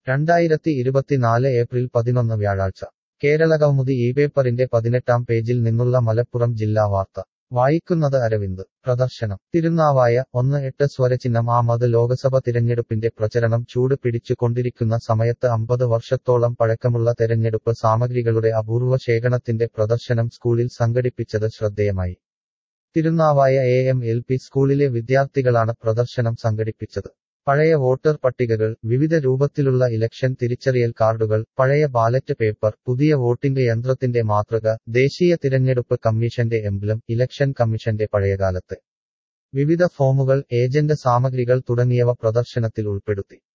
രണ്ടായിരത്തി ഇരുപത്തിനാല് ഏപ്രിൽ പതിനൊന്ന് വ്യാഴാഴ്ച കേരളകൗമുദി ഈ പേപ്പറിന്റെ പതിനെട്ടാം പേജിൽ നിന്നുള്ള മലപ്പുറം ജില്ലാ വാർത്ത വായിക്കുന്നത് അരവിന്ദ് പ്രദർശനം തിരുനാവായ ഒന്ന് എട്ട് സ്വരചിഹ്നം ആമത് ലോക്സഭ തിരഞ്ഞെടുപ്പിന്റെ പ്രചരണം ചൂട് പിടിച്ചു കൊണ്ടിരിക്കുന്ന സമയത്ത് അമ്പത് വർഷത്തോളം പഴക്കമുള്ള തെരഞ്ഞെടുപ്പ് സാമഗ്രികളുടെ അപൂർവ ശേഖരണത്തിന്റെ പ്രദർശനം സ്കൂളിൽ സംഘടിപ്പിച്ചത് ശ്രദ്ധേയമായി Tirunavaya A M L P സ്കൂളിലെ വിദ്യാർത്ഥികളാണ് പ്രദർശനം സംഘടിപ്പിച്ചത് പഴയ വോട്ടർ പട്ടികകൾ വിവിധ രൂപത്തിലുള്ള ഇലക്ഷൻ തിരിച്ചറിയൽ കാർഡുകൾ പഴയ ബാലറ്റ് പേപ്പർ പുതിയ വോട്ടിംഗ് യന്ത്രത്തിന്റെ മാതൃക ദേശീയ തിരഞ്ഞെടുപ്പ് കമ്മീഷന്റെ എംബ്ലം ഇലക്ഷൻ കമ്മീഷന്റെ പഴയകാലത്ത് വിവിധ ഫോമുകൾ ഏജന്റ് സാമഗ്രികൾ തുടങ്ങിയവ പ്രദർശനത്തിൽ ഉൾപ്പെടുത്തി